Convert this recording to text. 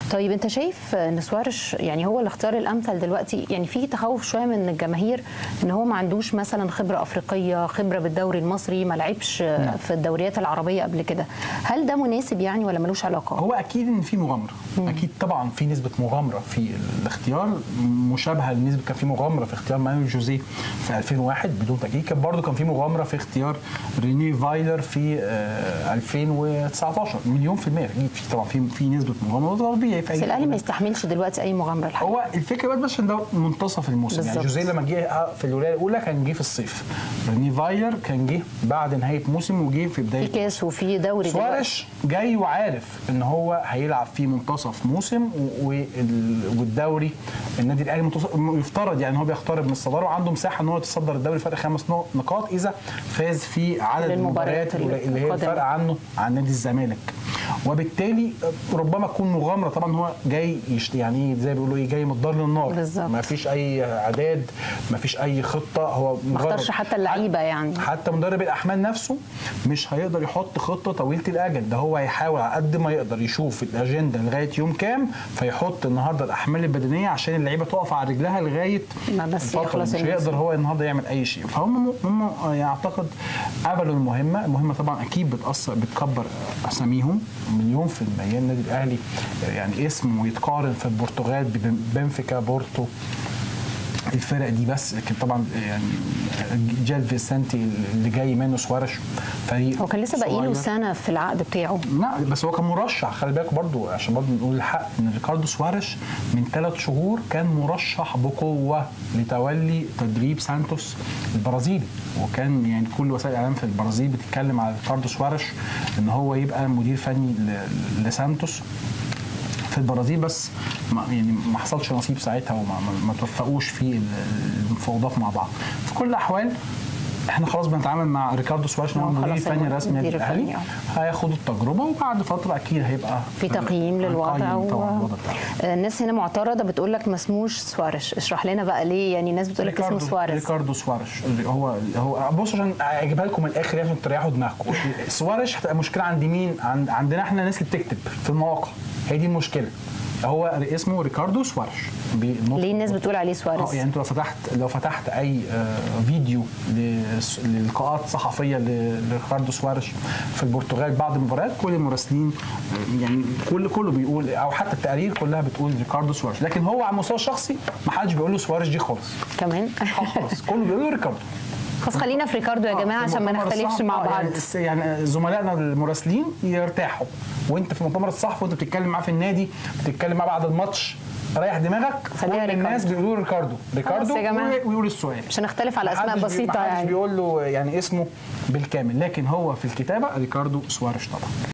طيب انت شايف ان سوارش يعني هو الاختيار الامثل دلوقتي يعني في تخوف شويه من الجماهير ان هو ما عندوش مثلا خبره افريقيه خبره بالدوري المصري ما لعبش نعم. في الدوريات العربيه قبل كده هل ده مناسب يعني ولا ملوش علاقه هو اكيد ان في مغامره اكيد طبعا في نسبه مغامره في الاختيار مشابهه لنسبه كان في مغامره في اختيار مانويل جوزيه في 2001 بدون تاكيد كان برضه كان في مغامره في اختيار ريني فايلر في آه، 2019 مليون في المية اكيد في طبعا في في نسبه مغامره وده طبيعي في بس اي الاهلي ما يستحملش دلوقتي اي مغامره الحقيقه هو الفكره بقى بس عشان ده منتصف الموسم يعني بالظبط. جوزيه لما جه في الولايه الاولى كان جه في الصيف ريني فايلر كان جه بعد نهايه موسم وجه في بدايه في كاس وفي دوري دلوقتي سوارش جاي وعارف ان هو هيلعب في منتصف موسم و- وال- والدوري النادي الاهلي منتصف يفترض يعني هو بيقترب من الصداره وعنده مساحه ان هو يتصدر الدوري فرق خمس نق- نقاط اذا فاز في عدد للمباريات المباريات اللي هي القادمة. الفرق عنه عن نادي الزمالك وبالتالي ربما تكون مغامره طبعا هو جاي يشت يعني إيه زي ما بيقولوا ايه جاي من الدار للنار بالظبط. ما فيش اي اعداد ما فيش اي خطه هو ما مجرد اختارش حتى اللعيبه يعني حتى مدرب الاحمال نفسه مش هيقدر يحط خطه طويله الاجل ده هو هيحاول على قد ما يقدر يشوف الاجنده لغايه يوم كام فيحط النهارده الاحمال البدنيه عشان اللعيبه تقف على رجلها لغايه ما بس الفترة. يخلص مش الموسم. هيقدر هو النهارده يعمل اي شيء فهم هم يعتقد قبلوا المهمه المهمه طبعا اكيد بتاثر بتكبر اساميهم مليون في المية النادي الاهلي يعني اسمه يتقارن في البرتغال ببنفيكا بورتو الفرق دي بس لكن طبعا يعني جيل فيسنتي اللي جاي منه سوارش فريق هو كان لسه باقي له صغير. سنه في العقد بتاعه لا بس هو كان مرشح خلي بالك برضو عشان برضو نقول الحق ان ريكاردو سوارش من ثلاث شهور كان مرشح بقوه لتولي تدريب سانتوس البرازيلي وكان يعني كل وسائل الاعلام في البرازيل بتتكلم على ريكاردو سوارش ان هو يبقى مدير فني ل- لسانتوس في البرازيل بس ما يعني ما حصلش نصيب ساعتها وما ما, ما توفقوش في المفاوضات مع بعض في كل الاحوال احنا خلاص بنتعامل مع ريكاردو سوارش ان هو هو مدير خلاص فني رسمي المدير للنادي الاهلي الفني، هياخد التجربه وبعد فتره اكيد هيبقى في تقييم للوضع هنقيم طبعا و... الوضع بتاعه الناس هنا معترضه بتقول لك ما اسموش سوارش اشرح لنا بقى ليه يعني الناس بتقول لك اسمه ريكاردو سوارش ريكاردو سوارش اللي هو هو بص عشان اجيبها لكم من الاخر عشان تريحوا دماغكم سوارش هتبقى مشكله عند مين؟ عند عندنا احنا الناس اللي بتكتب في المواقع هي دي المشكله هو اسمه ريكاردو سوارش بالنطق ليه الناس بتقول عليه اه سوارش يعني انت لو فتحت لو فتحت اي آه، فيديو لس- للقاءات صحفيه ل- لريكاردو سوارش في البرتغال بعد المباريات كل المراسلين آه، يعني كل كله بيقول او حتى التقارير كلها بتقول ريكاردو سوارش لكن هو على المستوى الشخصي ما حدش بيقول له سوارش دي خالص كمان آه، خالص كله بيقول له ريكاردو خلاص خلينا في ريكاردو يا جماعه عشان ما المؤتمر نختلفش الصحفي- مع آه، بعض يعني الس- يعني زملائنا المراسلين يرتاحوا وانت في مؤتمر الصحفي وانت بتتكلم معاه في النادي بتتكلم معاه بعد الماتش ريح دماغك خليها كل الناس ريكاردو. بيقولوا ريكاردو ريكاردو يا جماعة. ويقول السؤال مش هنختلف على اسماء محدش بي- بسيطه محدش يعني بيقول له يعني اسمه بالكامل لكن هو في الكتابه ريكاردو سوارش طبعا